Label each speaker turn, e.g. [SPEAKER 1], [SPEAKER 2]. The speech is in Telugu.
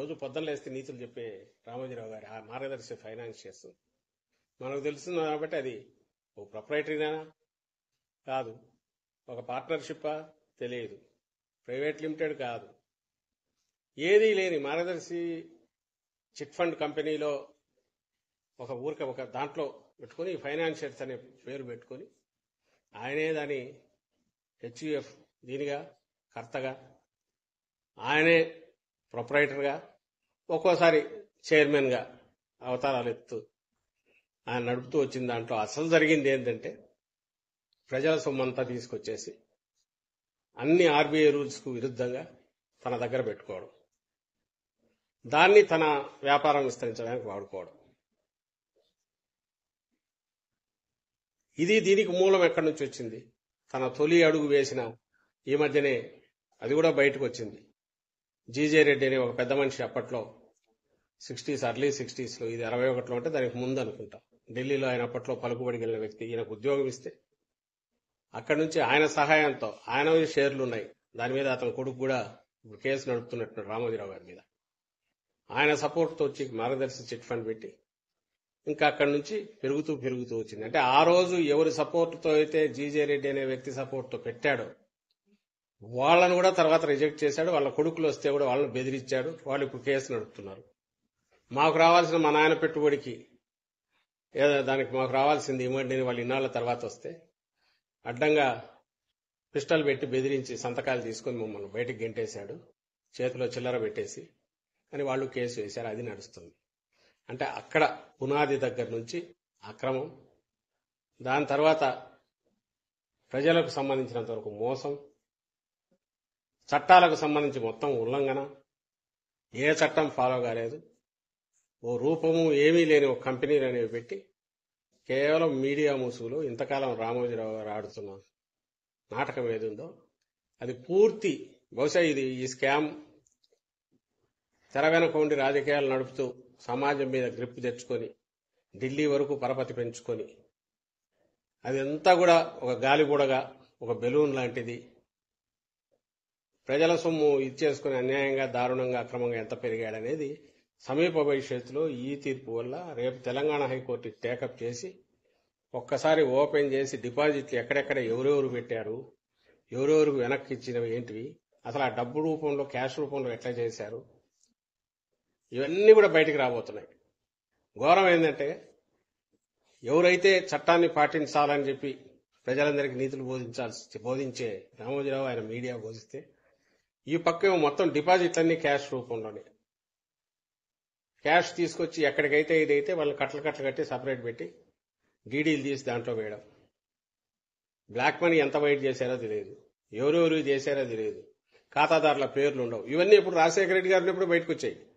[SPEAKER 1] రోజు పొద్దున్న లేస్తే నీతులు చెప్పే రామోజీరావు గారి ఆ మార్గదర్శి ఫైనాన్షియర్స్ మనకు తెలుస్తుంది కాబట్టి అది ఓ ప్రొపరేటరీనా కాదు ఒక పార్ట్నర్షిప్పా తెలియదు ప్రైవేట్ లిమిటెడ్ కాదు ఏదీ లేని మార్గదర్శి చిట్ ఫండ్ కంపెనీలో ఒక ఊరిక ఒక దాంట్లో పెట్టుకుని ఫైనాన్షియర్స్ అనే పేరు పెట్టుకొని ఆయనే దాని హెచ్యుఎఫ్ దీనిగా కర్తగా ఆయనే ప్రొపరైటర్గా ఒక్కోసారి చైర్మన్గా అవతారాలు ఎత్తు ఆయన నడుపుతూ వచ్చిన దాంట్లో అసలు జరిగింది ఏంటంటే ప్రజల సొమ్మంతా తీసుకొచ్చేసి అన్ని ఆర్బీఐ రూల్స్కు విరుద్ధంగా తన దగ్గర పెట్టుకోవడం దాన్ని తన వ్యాపారం విస్తరించడానికి వాడుకోవడం ఇది దీనికి మూలం ఎక్కడి నుంచి వచ్చింది తన తొలి అడుగు వేసిన ఈ మధ్యనే అది కూడా బయటకు వచ్చింది జీజే రెడ్డి అనే ఒక పెద్ద మనిషి అప్పట్లో సిక్స్టీస్ అర్లీ సిక్స్టీస్ లో ఇది అరవై ఒకటిలో అంటే దానికి ముందు అనుకుంటా ఢిల్లీలో ఆయన అప్పట్లో పలుకుబడి వెళ్ళిన వ్యక్తి ఈయనకు ఉద్యోగం ఇస్తే అక్కడి నుంచి ఆయన సహాయంతో ఆయన షేర్లు ఉన్నాయి దాని మీద అతని కొడుకు కూడా ఇప్పుడు కేసు నడుపుతున్నట్టు రామోజీరావు గారి మీద ఆయన సపోర్ట్ తో వచ్చి మార్గదర్శి చిట్ ఫండ్ పెట్టి ఇంకా అక్కడి నుంచి పెరుగుతూ పెరుగుతూ వచ్చింది అంటే ఆ రోజు ఎవరి సపోర్ట్ తో అయితే జీజే రెడ్డి అనే వ్యక్తి సపోర్ట్ తో పెట్టాడో వాళ్ళను కూడా తర్వాత రిజెక్ట్ చేశాడు వాళ్ళ కొడుకులు వస్తే కూడా వాళ్ళని బెదిరించాడు వాళ్ళు ఇప్పుడు కేసు నడుపుతున్నారు మాకు రావాల్సిన మా నాయన పెట్టుబడికి ఏదో దానికి మాకు రావాల్సింది ఇవ్వండి అని వాళ్ళు ఇన్నాళ్ల తర్వాత వస్తే అడ్డంగా పిస్టల్ పెట్టి బెదిరించి సంతకాలు తీసుకొని మమ్మల్ని బయటికి గెంటేశాడు చేతిలో చిల్లర పెట్టేసి అని వాళ్ళు కేసు వేశారు అది నడుస్తుంది అంటే అక్కడ పునాది దగ్గర నుంచి అక్రమం దాని తర్వాత ప్రజలకు సంబంధించినంత వరకు మోసం చట్టాలకు సంబంధించి మొత్తం ఉల్లంఘన ఏ చట్టం ఫాలో కాలేదు ఓ రూపము ఏమీ లేని ఒక కంపెనీలు అనేవి పెట్టి కేవలం మీడియా ముసుగులో ఇంతకాలం రామోజీరావు గారు ఆడుతున్న నాటకం ఏది ఉందో అది పూర్తి బహుశా ఇది ఈ స్కామ్ తెర వెనక ఉండి రాజకీయాలు నడుపుతూ సమాజం మీద గ్రిప్ తెచ్చుకొని ఢిల్లీ వరకు పరపతి పెంచుకొని అదంతా కూడా ఒక గాలిబుడగా ఒక బెలూన్ లాంటిది ప్రజల సొమ్ము ఇచ్చేసుకుని అన్యాయంగా దారుణంగా అక్రమంగా ఎంత పెరిగాడనేది సమీప భవిష్యత్తులో ఈ తీర్పు వల్ల రేపు తెలంగాణ హైకోర్టు టేకప్ చేసి ఒక్కసారి ఓపెన్ చేసి డిపాజిట్లు ఎక్కడెక్కడ ఎవరెవరు పెట్టారు ఎవరెవరికి వెనక్కి ఇచ్చినవి ఏంటివి అసలు ఆ డబ్బు రూపంలో క్యాష్ రూపంలో ఎట్లా చేశారు ఇవన్నీ కూడా బయటికి రాబోతున్నాయి ఘోరం ఏంటంటే ఎవరైతే చట్టాన్ని పాటించాలని చెప్పి ప్రజలందరికీ నీతులు బోధించాల్సి బోధించే రామోజీరావు ఆయన మీడియా బోధిస్తే ఈ పక్క మొత్తం డిపాజిట్లన్నీ క్యాష్ రూపంలోనే క్యాష్ తీసుకొచ్చి ఎక్కడికైతే ఇదైతే వాళ్ళు కట్టలు కట్టలు కట్టి సపరేట్ పెట్టి డీడీలు తీసి దాంట్లో వేయడం బ్లాక్ మనీ ఎంత వైట్ చేశారో తెలియదు ఎవరెవరు చేశారో తెలియదు ఖాతాదారుల పేర్లు ఉండవు ఇవన్నీ ఇప్పుడు రాజశేఖర రెడ్డి గారు ఉన్నప్పుడు బయటకు వచ్చాయి